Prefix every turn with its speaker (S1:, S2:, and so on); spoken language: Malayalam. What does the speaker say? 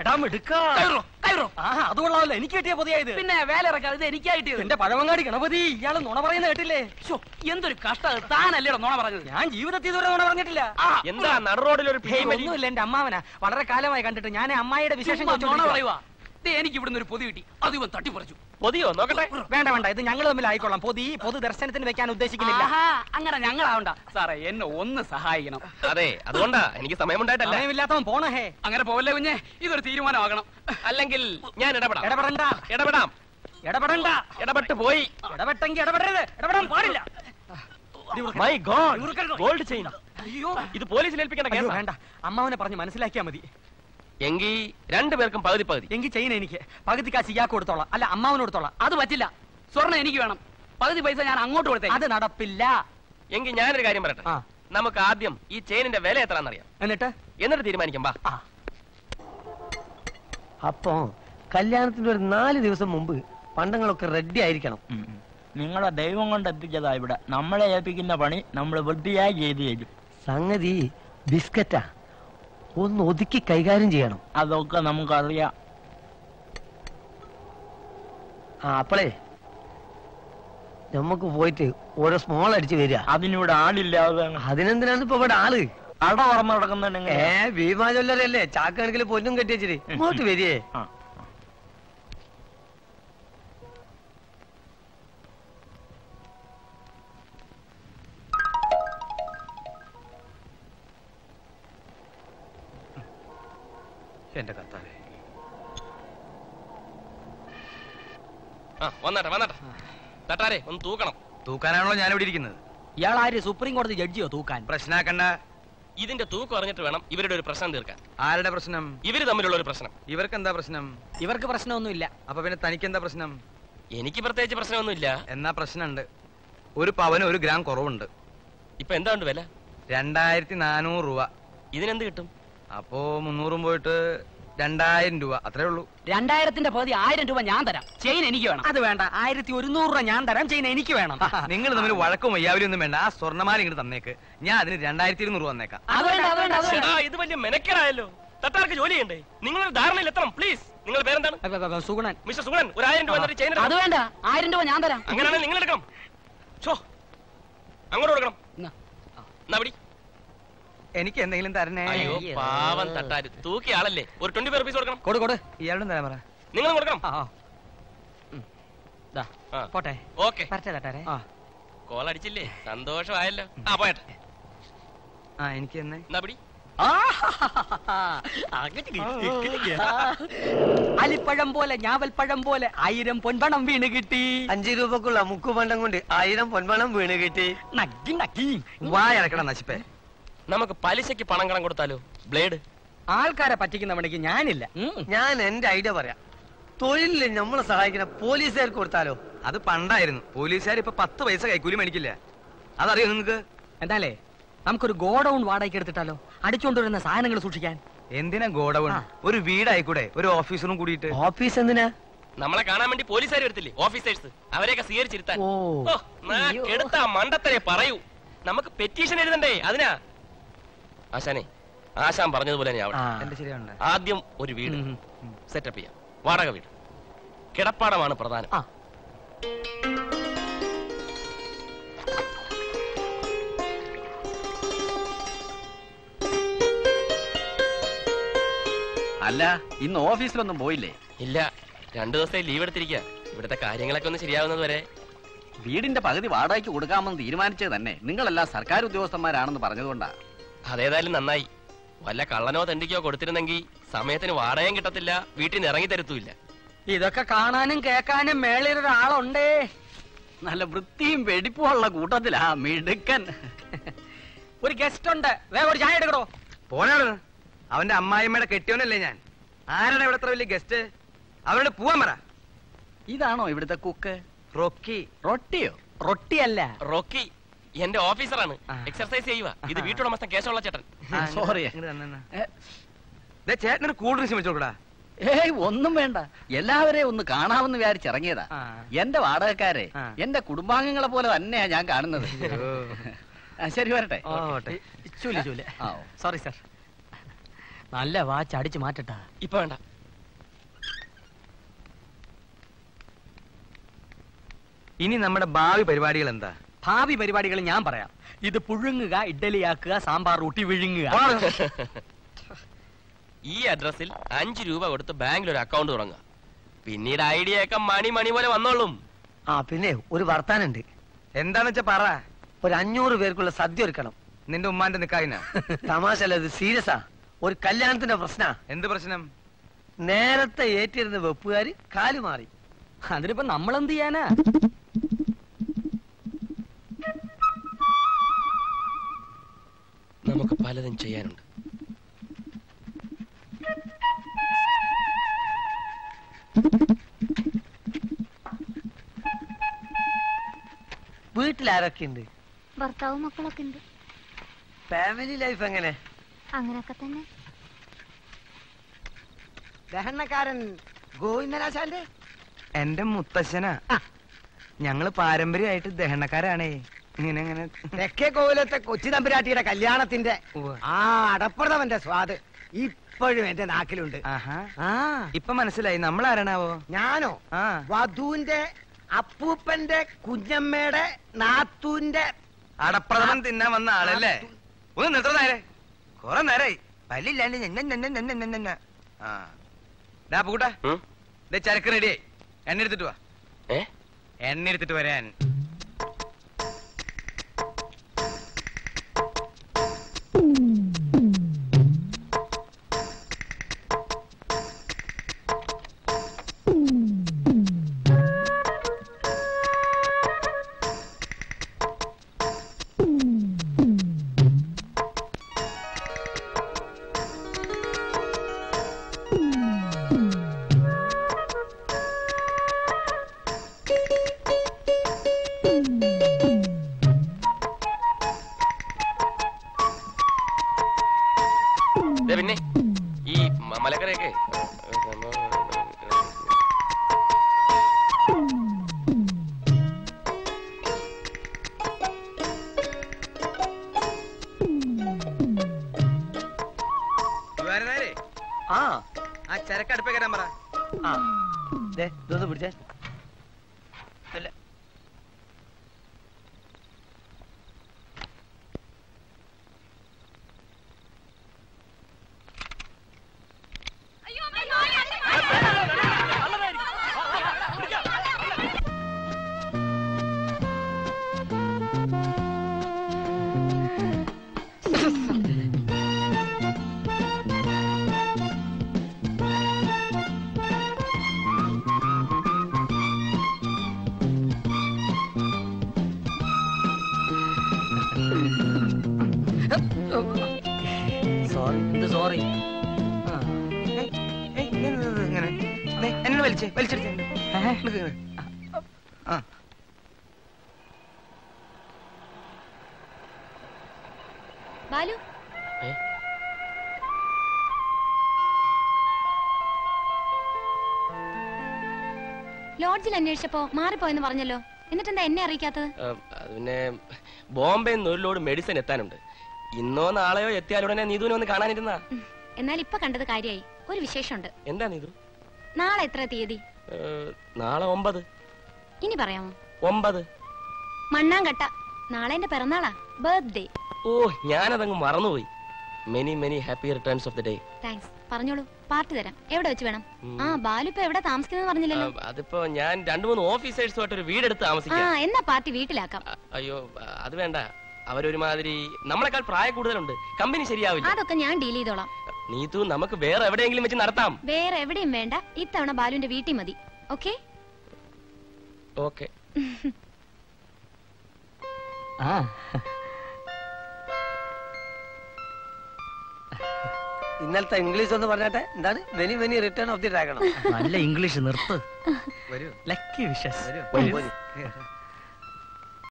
S1: എടാ മിടുക്കാ
S2: കയറോ കയറോ
S1: ആ അത് കൊള്ളാമല്ലോ എനിക്ക് കിട്ടിയ പുതിയ ഇത്
S2: പിന്നെ വേല ഇറക്കാം ഇത് എനിക്കായിട്ട്
S1: എന്റെ പഴവങ്ങാടി ഗണപതി ഇയാള് നുണ പറയുന്ന കേട്ടില്ലേ
S2: ശ്ശോ, എന്തൊരു കഷ്ടം താനല്ലേടോ നോണ പറഞ്ഞത്
S1: ഞാൻ ജീവിതത്തിൽ ഇതുവരെ നുണ പറഞ്ഞിട്ടില്ല
S2: ആ,
S3: എന്താ നട റോഡിൽ ഒരു
S1: ഹേയ്, ഒന്നുമില്ല എന്റെ അമ്മാവനാ വളരെ കാലമായി കണ്ടിട്ട് ഞാൻ അമ്മായിയുടെ വിശേഷം
S2: ചുമ്മാ നോണ
S1: ചോദിച്ചോണ്ടിരിക്കുവാ.
S2: പറയുവാ ദേ, എനിക്ക് ഇവിടുന്ന് ഒരു പൊതി കിട്ടി അത് ഇവൻ തട്ടിപ്പറിച്ചു
S3: പൊതിയോ നോക്കട്ടെ
S1: വേണ്ട വേണ്ട ഇത് ഞങ്ങൾ തമ്മിൽ ആയിക്കൊള്ളാം പൊതി പൊതു ദർശനത്തിന് വെക്കാൻ ഉദ്ദേശിക്കുന്നില്ല
S2: ആഹാ, അങ്ങനെ ഞങ്ങളാവണ്ട സാറേ എന്നെ ഒന്ന് സഹായിക്കണം
S3: അതെ അതുകൊണ്ടാ എനിക്ക് സമയമുണ്ടായിട്ടല്ല
S1: സമയമില്ലാത്തവൻ പോണ ഹേ
S2: അങ്ങനെ പോവല്ലേ കുഞ്ഞെ ഇതൊരു തീരുമാനമാകണം
S3: അല്ലെങ്കിൽ ഞാൻ ഇടപെടാം
S1: ഇടപെടണ്ട
S3: ഇടപെടാം
S1: ഇടപെടണ്ട
S3: ഇടപെട്ട് പോയി
S1: ഇടപെട്ടെങ്കിൽ ഇടപെടരുത് ഇടപെടാൻ പാടില്ല
S3: മൈ ഗോഡ്
S1: ഇവർക്കരുത്.
S3: ഗോൾഡ് ചെയിൻ
S1: അയ്യോ
S3: ഇത് പോലീസിൽ ഏൽപ്പിക്കേണ്ട
S1: അയ്യോ,
S3: കേസാ
S1: വേണ്ട അമ്മാവനെ പറഞ്ഞ് മനസ്സിലാക്കിയാ മതി
S3: എങ്കിൽ രണ്ടുപേർക്കും പകുതി പകുതി
S1: എങ്കിൽ ചെയ്യുന്ന എനിക്ക് പകുതി കാശ് ഇയാൾക്ക് കൊടുത്തോളാം അല്ല അമ്മാവന് കൊടുത്തോളാം
S2: അത് പറ്റില്ല സ്വർണ്ണം എനിക്ക് വേണം പകുതി പൈസ ഞാൻ അങ്ങോട്ട് കൊടുത്തേ
S1: അത് നടപ്പില്ല
S3: എങ്കിൽ ഞാനൊരു കാര്യം പറയട്ടെ
S1: ആ
S3: നമുക്ക് ആദ്യം ഈ ചെയിനിന്റെ വില എത്രയാണെന്നറിയാം
S1: എന്നിട്ട്
S3: എന്നിട്ട് തീരുമാനിക്കാം ബാ
S1: ആ
S4: അപ്പോ കല്യാണത്തിന്റെ ഒരു നാല് ദിവസം മുമ്പ് പണ്ടങ്ങളൊക്കെ റെഡി ആയിരിക്കണം
S5: നിങ്ങളെ ദൈവം കൊണ്ട് എത്തിച്ചതാ ഇവിടെ നമ്മളെ ഏൽപ്പിക്കുന്ന പണി നമ്മൾ വൃത്തിയായി ചെയ്തു തരും
S4: സംഗതി ബിസ്ക്കറ്റാ ഒന്ന് ഒതുക്കി കൈകാര്യം ചെയ്യണം
S5: അതൊക്കെ നമുക്കറിയാം
S4: ആ അപ്പളേ നമുക്ക് പോയിട്ട് ഓരോ സ്മോൾ അടിച്ച് വരിക
S5: അതിനിവിടെ ആളില്ലാതെ
S4: അതിനെന്തിനാണ് ഇപ്പൊ ഇവിടെ ആള്
S5: അട ഓർമ്മ നടക്കുന്നുണ്ടെങ്കിൽ
S4: ഏ ഭീമാ ജ്വല്ലറല്ലേ ചാക്കണക്കിൽ പൊന്നും കെട്ടി വെച്ചിട്ട് ഇങ്ങോട്ട് വരികേ
S5: ആ.
S4: എന്റെ കത്താവേ
S3: ആ വന്നട്ടെ വന്നട്ടെ തട്ടാരെ ഒന്ന് തൂക്കണം
S6: തൂക്കാനാണല്ലോ ഞാൻ ഇവിടെ ഇരിക്കുന്നത്
S1: ഇയാൾ ആര് സുപ്രീം കോടതി ജഡ്ജിയോ തൂക്കാൻ
S6: പ്രശ്നാക്കണ്ട
S3: ഇതിന്റെ തൂക്കം അറിഞ്ഞിട്ട് വേണം ഇവരുടെ ഒരു പ്രശ്നം തീർക്കാൻ
S6: ആരുടെ പ്രശ്നം
S3: ഇവര് തമ്മിലുള്ള ഒരു പ്രശ്നം
S6: ഇവർക്ക് എന്താ പ്രശ്നം
S1: ഇവർക്ക് പ്രശ്നമൊന്നുമില്ല
S6: അപ്പൊ പിന്നെ തനിക്ക് എന്താ പ്രശ്നം
S3: എനിക്ക് പ്രത്യേകിച്ച് പ്രശ്നമൊന്നുമില്ല
S6: എന്നാ പ്രശ്നമുണ്ട് ഒരു പവന് ഒരു ഗ്രാം കുറവുണ്ട്
S3: ഇപ്പൊ എന്താ ഉണ്ട് വില
S6: രണ്ടായിരത്തി നാനൂറ് രൂപ
S3: ഇതിനെന്ത് കിട്ടും
S6: അപ്പോ മുന്നൂറും പോയിട്ട് രണ്ടായിരം രൂപ അത്രേ ഉള്ളൂ
S2: രണ്ടായിരത്തിന്റെ പകുതി ആയിരം രൂപ ഞാൻ തരാം ചെയിൻ എനിക്ക് വേണം
S1: അത് വേണ്ട ആയിരത്തി ഒരുന്നൂറ് രൂപ ഞാൻ തരാം ചെയ്യുന്ന എനിക്ക് വേണം
S6: നിങ്ങൾ തമ്മിൽ വഴക്കും വയ്യാവലും ഒന്നും വേണ്ട ആ സ്വർണ്ണമാല ഇങ്ങോട്ട് തന്നേക്ക് ഞാൻ അതിന് രണ്ടായിരത്തി ഇരുന്നൂറ് രൂപ തന്നേക്കാം
S2: അത് വേണ്ട അത് വേണ്ട അത് വേണ്ട
S3: ചേട്ടാ, ഇത് വലിയ മെനക്കേടായല്ലോ തട്ടാർക്ക് ജോലി ചെയ്യണ്ടേ നിങ്ങളൊരു ധാരണയിൽ എത്തണം പ്ലീസ് നിങ്ങൾ പേരെന്താണ്
S1: അ, അ, അ, സുഗുണൻ
S3: മിസ്റ്റർ സുഗുണൻ ഒരു ആയിരം രൂപ എന്നിട്ട് ചെയിൻ
S2: അത് വേണ്ട ആയിരം രൂപ ഞാൻ തരാം
S3: അങ്ങനെയാണെങ്കിൽ നിങ്ങൾ എടുക്കണം ഷോ അങ്ങോട്ട് കൊടുക്കണം
S2: എന്നാ.
S3: എന്നാ പിടി
S6: എനിക്ക് എന്തെങ്കിലും തരണേ
S3: അയ്യോ പാവം തട്ടാര് തൂക്കിയ ആളല്ലേ ഒരു ട്വന്റി ഫൈവ് റുപ്പീസ് കൊടുക്കണം
S1: കൊടു കൊടു
S6: ഇയാളുടെ തരാൻ പറ
S3: നിങ്ങളും കൊടുക്കണം
S1: ആ ആ. ഉം. ദാ,
S3: ആ.
S1: പോട്ടെ
S3: ഓക്കെ
S1: പറ്റേ തട്ടാരെ
S6: ആ
S3: കോൾ അടിച്ചില്ലേ സന്തോഷമായല്ലോ ആ പോയട്ടെ
S6: ആ എനിക്ക് തന്നെ
S3: എന്നാ പിടി
S1: അലിപ്പഴം പോലെ ഞാവൽപ്പഴം പോലെ ആയിരം പൊൻപണം വീണ് കിട്ടി
S4: അഞ്ചു രൂപക്കുള്ള മുക്കുപണ്ടം കൊണ്ട് ആയിരം പൊന്മണം വീണ് കിട്ടി
S1: നക്കി നക്കി
S6: വായ അടക്കണം നശിപ്പേ
S3: നമുക്ക് പലിശയ്ക്ക് പണം കടം കൊടുത്താലോ ബ്ലേഡ്
S1: ആൾക്കാരെ പറ്റിക്കുന്ന പണിക്ക് ഞാനില്ല ഉം.
S4: ഞാൻ എന്റെ ഐഡിയ പറയാം തൊഴിലില് നമ്മളെ സഹായിക്കുന്ന പോലീസുകാർക്ക് കൊടുത്താലോ
S6: അത് പണ്ടായിരുന്നു പോലീസുകാർ ഇപ്പൊ പത്ത് പൈസ കൈക്കൂലി മേടിക്കില്ല അതറിയോ നിങ്ങക്ക്
S1: എന്താലേ നമുക്കൊരു ഗോഡൌൺ വാടകയ്ക്ക് എടുത്തിട്ടാലോ അടിച്ചുകൊണ്ടുവരുന്ന സാധനങ്ങൾ സൂക്ഷിക്കാൻ
S6: എന്തിനാ ഗോഡൌൺ
S1: ആ.
S6: ഒരു വീടായിക്കൂടെ ഒരു ഓഫീസറും കൂടിയിട്ട്
S4: ഓഫീസ് എന്തിനാ
S3: നമ്മളെ കാണാൻ വേണ്ടി പോലീസുകാർ എടുത്തില്ലേ ഓഫീസേഴ്സ് അവരെയൊക്കെ സ്വീകരിച്ചിരുത്താൻ
S4: ഓ
S3: ഓ, നാക്കെടുത്ത ആ മണ്ടത്തരെ പറയൂ നമുക്ക് പെറ്റീഷൻ എഴുതണ്ടേ അതിനാ ആശാനെ ആശാൻ പറഞ്ഞതുപോലെ തന്നെ ആവട്ടെ
S4: ആ.
S6: എന്റെ ശരിയാണ്
S3: ആദ്യം ഒരു വീട്
S1: ഉം, ഉം.
S3: സെറ്റപ്പ് ചെയ്യാം വാടക വീട് കിടപ്പാടമാണ് പ്രധാനം
S1: ആ.
S7: അല്ല ഇന്ന് ഓഫീസിലൊന്നും പോയില്ലേ
S3: ഇല്ല രണ്ടു ദിവസത്തെ ലീവ് എടുത്തിരിക്കുക ഇവിടുത്തെ കാര്യങ്ങളൊക്കെ ഒന്ന് ശരിയാവുന്നത് വരെ
S7: വീടിന്റെ പകുതി വാടകയ്ക്ക് കൊടുക്കാമെന്ന് തീരുമാനിച്ചത് തന്നെ നിങ്ങളെല്ലാം സർക്കാർ ഉദ്യോഗസ്ഥന്മാരാണെന്ന് പറഞ്ഞതുകൊണ്ടാ
S3: അതേതായാലും നന്നായി വല്ല കള്ളനോ തെണ്ടിക്കോ കൊടുത്തിരുന്നെങ്കിൽ സമയത്തിന് വാടകയും കിട്ടത്തില്ല വീട്ടിൽ നിന്ന് ഇറങ്ങി തരത്തുമില്ല
S1: ഇതൊക്കെ കാണാനും കേൾക്കാനും മേളിൽ ഒരാളുണ്ടേ
S7: നല്ല വൃത്തിയും വെടിപ്പുമുള്ള കൂട്ടത്തിലാ മിടുക്കൻ
S1: ഒരു ഗസ്റ്റ് ഉണ്ട് വേഗം ഒരു ചായ എടുക്കണോ
S6: പോരാണ് അവന്റെ അമ്മായിമ്മയുടെ കെട്ടിയോനല്ലേ ഞാൻ ആരാണ് ഇവിടെ എത്ര വലിയ ഗസ്റ്റ് അവരോട് പോവാൻ പറ
S7: ഇതാണോ ഇവിടുത്തെ കുക്ക്
S6: റൊക്കി
S7: റൊട്ടിയോ
S1: റൊട്ടിയല്ല
S3: റോക്കി എന്റെ ഓഫീസറാണ്
S6: ആ.
S3: എക്സർസൈസ് ചെയ്യുക ഇത് വീട്ടുടമസ്ഥൻ കേശവള്ള ചേട്ടൻ
S6: ആ,
S7: Sorry.
S6: ഇങ്ങട് തന്നെ, തന്നെ. ദേ, ചേട്ടനൊരു കൂൾ ഡ്രിങ്ക്സ് വെച്ചു കൊടുക്കടാ
S7: ഏയ് ഒന്നും വേണ്ട എല്ലാവരെയും ഒന്ന് കാണാമെന്ന് വിചാരിച്ചിറങ്ങിയതാ
S6: ആ.
S7: എന്റെ വാടകക്കാരെ
S6: ആ.
S7: എന്റെ കുടുംബാംഗങ്ങളെ പോലെ തന്നെയാ ഞാൻ കാണുന്നത് ആ, ശരി വരട്ടെ
S6: ഓ, ഓട്ടെ.
S1: ചൂല് ചൂല്
S7: ആ,
S1: സോറി സർ നല്ല വാച്ച് അടിച്ചു മാറ്റട്ടാ
S3: ഇപ്പൊ വേണ്ട
S6: ഇനി നമ്മുടെ ഭാവി പരിപാടികൾ എന്താ
S1: ഭാവി പരിപാടികൾ ഞാൻ പറയാം ഇത് പുഴുങ്ങുക ഇഡ്ഡലിയാക്കുക സാമ്പാർ ഊട്ടി വിഴുങ്ങുക
S3: ഈ അഡ്രസ്സിൽ അഞ്ചു രൂപ കൊടുത്ത് ബാങ്കിൽ ഒരു അക്കൗണ്ട് തുടങ്ങുക പിന്നീട് ഐഡിയ ഒക്കെ മണി മണി പോലെ വന്നോളും
S4: ആ പിന്നെ ഒരു വർത്താനുണ്ട്
S6: എന്താന്ന് വെച്ചാ പറ
S4: ഒരു അഞ്ഞൂറ് പേർക്കുള്ള സദ്യ ഒരുക്കണം
S6: നിന്റെ ഉമ്മാന്റെ നിക്കായിന
S4: തമാശ അല്ല ഇത് സീരിയസാ ഒരു കല്യാണത്തിന്റെ പ്രശ്ന
S6: എന്ത് പ്രശ്നം
S4: നേരത്തെ ഏറ്റിരുന്ന വെപ്പുകാര് കാല് മാറി
S1: അതിനിപ്പോ നമ്മളെന്ത് ചെയ്യാനാ
S3: നമുക്ക് പലതും ചെയ്യാനുണ്ട്
S4: വീട്ടിൽ ആരൊക്കെ ഉണ്ട്
S8: ഭർത്താവും മക്കളൊക്കെ ഉണ്ട്
S4: ഫാമിലി ലൈഫ് എങ്ങനെ
S8: അങ്ങനൊക്കെ തന്നെ
S9: ദഹനക്കാരൻ ഗോവിന്ദനാശാന്റെ
S6: എന്റെ മുത്തശ്ശനാ ഞങ്ങള് പാരമ്പര്യമായിട്ട് ദഹനക്കാരാണേ ഇങ്ങനെ ഇങ്ങനെ
S9: തെക്കേ കോവിലത്തെ കൊച്ചി തമ്പുരാട്ടിയുടെ കല്യാണത്തിന്റെ
S6: ഉവ്വ.
S9: ആ അടപ്രഥമന്റെ സ്വാദ് ഇപ്പോഴും എന്റെ നാക്കിലുണ്ട്
S6: ആഹാ
S9: ആ
S6: ഇപ്പൊ മനസ്സിലായി നമ്മൾ ആരാണാവോ
S9: ഞാനോ
S6: ആ
S9: വധുവിന്റെ അപ്പൂപ്പന്റെ കുഞ്ഞമ്മയുടെ നാത്തൂന്റെ
S6: അടപ്രഥമൻ തിന്നാൻ വന്ന ആളല്ലേ ഒന്ന് നിർത്തണ നേരെ കൊറേ നേരായി പല്ലില്ലാണ്ട് ഞെഞ്ഞ ഞെഞ്ഞ ഞെഞ്ഞ ഞെഞ്ഞ ഞെഞ്ഞ. ആ ഡാ പൂട്ടാ
S3: ഉം?
S6: ദേ ചരക്ക് റെഡിയായി എണ്ണ എടുത്തിട്ട് വാ
S3: ഏ
S6: എണ്ണ എടുത്തിട്ട് വരാൻ
S3: ദേ പിന്നെ ഈ മ- മലക്കറിയൊക്കെ
S6: നേരെ
S4: ആ
S6: ആ ചരക്ക് അടുപ്പേ കയറാൻ പറ
S4: ആ ദേ ഇതൊന്ന് പിടിച്ചേ അല്ല സോറി
S1: ഇത് സോറി
S6: ഏയ്, ഏയ്, ഇത് ഇത് ഇത് ഇങ്ങനെ ദേ, എന്നെ വലിച്ചേ വലിച്ചെടുത്തേ നിക്ക് ഇങ്ങനെ. ആ
S8: ബാലു
S3: ഏ?
S8: ലോഡ്ജിൽ അന്വേഷിച്ചപ്പോ മാറിപ്പോയെന്ന് പറഞ്ഞല്ലോ എന്നിട്ട് എന്താ എന്നെ അറിയിക്കാത്തത്
S3: ആ, അത് പിന്നെ ബോംബെ നിന്ന് ഒരു ലോഡ് മെഡിസിൻ എത്താനുണ്ട് ഇന്നോ നാളെയോ എത്തിയാലുടനെ നീതുവിനെ ഒന്ന് കാണാനിരുന്നാ
S8: ഉം. എന്നാൽ ഇപ്പൊ കണ്ടത് കാര്യായി ഒരു വിശേഷമുണ്ട്
S3: എന്താ നീതു
S8: നാളെ എത്ര തീയതി
S3: ഏ, നാളെ ഒമ്പത്
S8: ഇനി പറയാമോ
S3: ഒമ്പത്
S8: മണ്ണാങ്കട്ട നാളെ എന്റെ പിറന്നാളാ ബർത്ത്ഡേ
S3: ഓ ഞാനതങ്ങ് മറന്നുപോയി many many happy returns of the day
S8: thanks പറഞ്ഞോളൂ പാർട്ടി തരാം എവിടെ വെച്ച് വേണം
S3: ഉം.
S8: ആ ബാലു ഇപ്പൊ എവിടെ താമസിക്കുന്നത് പറഞ്ഞില്ലല്ലോ
S3: അതിപ്പോ ഞാൻ രണ്ടു മൂന്ന് ഓഫീസേഴ്സുമായിട്ട് ഒരു വീടെടുത്ത്
S8: ആ
S3: താമസിക്കാം
S8: എന്നാ പാർട്ടി വീട്ടിലാക്കാം
S3: അ- അയ്യോ അ- അത് വേണ്ട അവരൊരുമാതിരി നമ്മളെക്കാൾ പ്രായ കൂടുതലുണ്ട് കമ്പനി ശരിയാവില്ല
S8: അതൊക്കെ ഞാൻ ഡീൽ ചെയ്തോളാം
S3: നീതു നമുക്ക് വേറെ എവിടെയെങ്കിലും വെച്ച് നടത്താം
S8: വേറെ എവിടെയും വേണ്ട ഇത്തവണ ബാലുവിന്റെ വീട്ടിൽ മതി ഓക്കെ
S3: ഓക്കെ
S1: ആ
S4: ഇന്നലത്തെ ഇംഗ്ലീഷ് ഒന്ന് പറഞ്ഞാട്ടെ എന്താണ് many many return of the dragon
S1: നല്ല ഇംഗ്ലീഷ് നിർത്ത്
S6: വരൂ
S1: ലക്കി വിഷസ്
S6: വരൂ
S4: വരൂ.